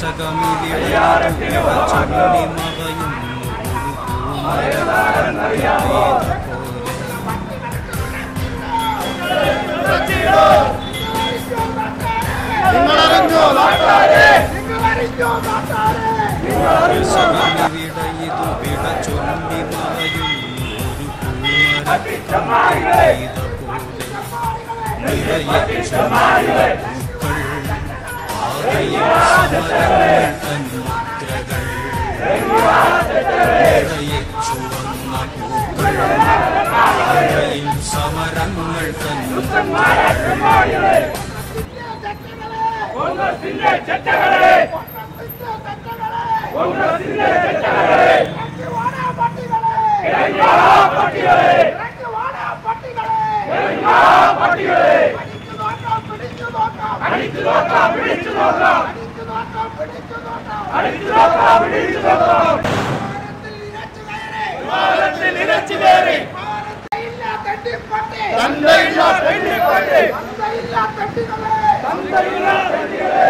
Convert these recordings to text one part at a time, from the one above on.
ദശകമിവിടെ ചൊല്ലി മറയുന്നു നിങ്ങളറിഞ്ഞോ നാട്ടാരെ നിങ്ങളറിഞ്ഞോ നാട്ടാരെ ദശകമിവിടെ ഇതു വിട ചൊല്ലി മറയുന്നു ഒരു സമരങ്ങൾ തന്നു കോൺഗ്രസിന്റെ ചെറ്റകളെ കോൺഗ്രസിന്റെ ചെറ്റകളെ ഇറങ്ങി വാടാ പട്ടികളെ ഇറങ്ങി വാടാ പട്ടികളെ ഇറങ്ങി വാടാ പട്ടികളെ ഇറങ്ങി വാടാ പട്ടികളെ പിടിച്ചു നോക്കാം പിടിച്ചു നോക്കാം പിടിച്ചു നോക്കാം പിടിച്ചു നോക്കാം പിടിച്ചു നോക്കാം പിടിച്ചു നോക്കാം പിടിച്ചു നോക്കാം പിടിച്ചു നോക്കാം വിവാദത്തിൽ ഇരച്ചു കയറി തന്തയില്ല തെണ്ടിപ്പട്ടി തന്തയില്ല തെണ്ടിപ്പട്ടി തന്തയില്ല തെണ്ടികളെ തന്തയില്ല തെണ്ടികളെ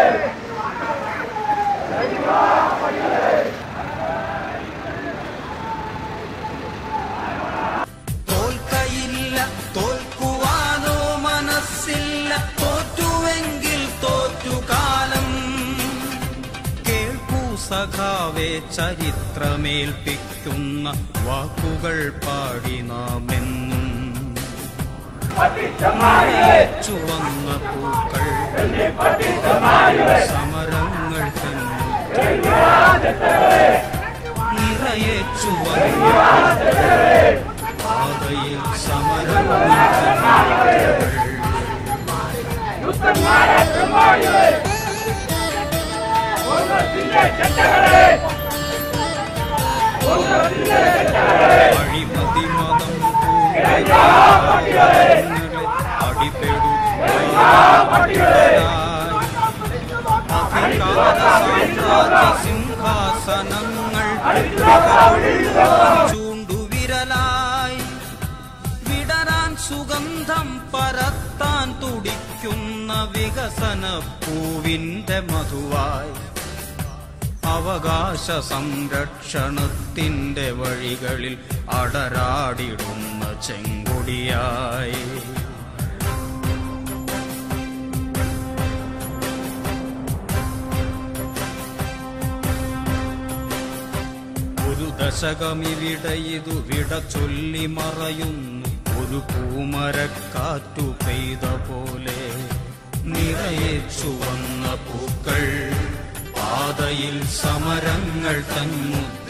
തോൽക്കയില്ല തോൽക്കുവാനോ മനസ്സില്ല തോറ്റുവെങ്കിൽ തോറ്റുകാലം കേൾക്കൂ സഖാവെ ചരിത്രമേൽപ്പിക്കുന്ന വാക്കുകൾ പാടി നാമെന്നും ചുവന്ന പൂക്കൾ സമരങ്ങൾ തന്നെ നിറയെ ചുവന്ന പാതയിൽ സമരങ്ങൾ അഴിമതി മതം അടിപ്പെടു സിംഹാസനങ്ങൾ ചൂണ്ടുവിരലായി വിടരാൻ സുഗന്ധം പരത്താൻ തുടിക്കുന്ന വികസന പൂവിന്റെ മധുവായി അവകാശ സംരക്ഷണത്തിന്റെ വഴികളിൽ അടരാടിടുന്ന ചെങ്കൊടിയായി ഒരു ദശകമിവിടെ ഇതു വിട ചൊല്ലി മറയുന്നു ഒരു പൂമരക്കാറ്റു പെയ്ത പോലെ നിറയെ ചുവന്ന പൂക്കൾ പാതയിൽ സമരങ്ങൾ തന്നു